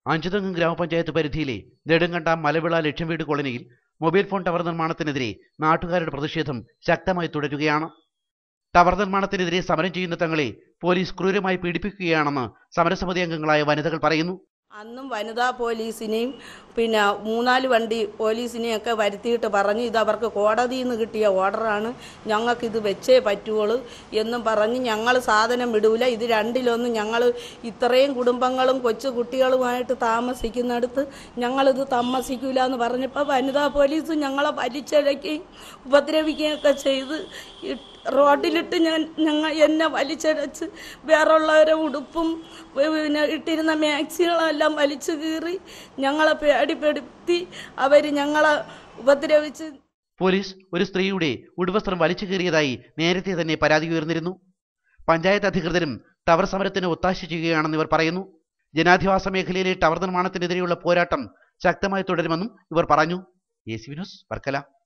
അഞ്ചുതെങ്ങ് ഗ്രാമപഞ്ചായത്ത് പരിധിയിലെ നെടുങ്കണ്ട മലവിള ലക്ഷ്യം വീട് കോളനിയിൽ മൊബൈൽ ഫോൺ ടവർ നിർമ്മാണത്തിനെതിരെ നാട്ടുകാരുടെ പ്രതിഷേധം ശക്തമായി തുടരുകയാണ് ടവർ നിർമ്മാണത്തിനെതിരെ സമരം ചെയ്യുന്ന തങ്ങളെ പോലീസ് ക്രൂരമായി പീഡിപ്പിക്കുകയാണെന്ന് സമരസമിതി അംഗങ്ങളായ വനിതകൾ പറയുന്നു അന്നും വനിതാ പോലീസിനെയും പിന്നെ മൂന്നാല് വണ്ടി പോലീസിനെയും ഒക്കെ വരുത്തിയിട്ട് പറഞ്ഞു ഇത് അവർക്ക് കോടതിയിൽ നിന്ന് കിട്ടിയ ഓർഡറാണ് ഞങ്ങൾക്ക് ഇത് വെച്ചേ പറ്റുള്ളൂ എന്നും പറഞ്ഞ് ഞങ്ങൾ സാധനം വിടൂല ഇത് രണ്ടിലൊന്നും ഞങ്ങൾ ഇത്രയും കുടുംബങ്ങളും കൊച്ചു കുട്ടികളുമായിട്ട് താമസിക്കുന്നിടത്ത് ഞങ്ങളിത് താമസിക്കൂല എന്ന് പറഞ്ഞപ്പോൾ വനിതാ പോലീസ് ഞങ്ങളെ വലിച്ചിഴക്കുകയും ഉപദ്രവിക്കുകയൊക്കെ ചെയ്ത് ഇ- റോഡിലിട്ട് ഞാൻ ഞങ്ങൾ എന്നെ വലിച്ചടച്ച് വേറുള്ളവരെ ഉടുപ്പും പിന്നെ ഇട്ടിരുന്ന മാക്സികളെല്ലാം വലിച്ചു കീറി ഞങ്ങളെ പേടിപ്പെടുത്തി അവർ ഞങ്ങളെ ഉപദ്രവിച്ച് പോലീസ് ഒരു സ്ത്രീയുടെ ഉടുവസ്ത്രം വലിച്ചു കീറിയതായി നേരത്തെ തന്നെ പരാതി ഉയർന്നിരുന്നു പഞ്ചായത്ത് അധികൃതരും ടവർ സമരത്തിന് ഒത്താശ ചെയ്യുകയാണെന്ന് ഇവർ പറയുന്നു ജനാധിവാസ മേഖലയിലെ ടവർ നിർമ്മാണത്തിനെതിരെയുള്ള പോരാട്ടം ശക്തമായി തുടരുമെന്നും ഇവർ പറഞ്ഞു എ സി വിനോസ് വർക്കല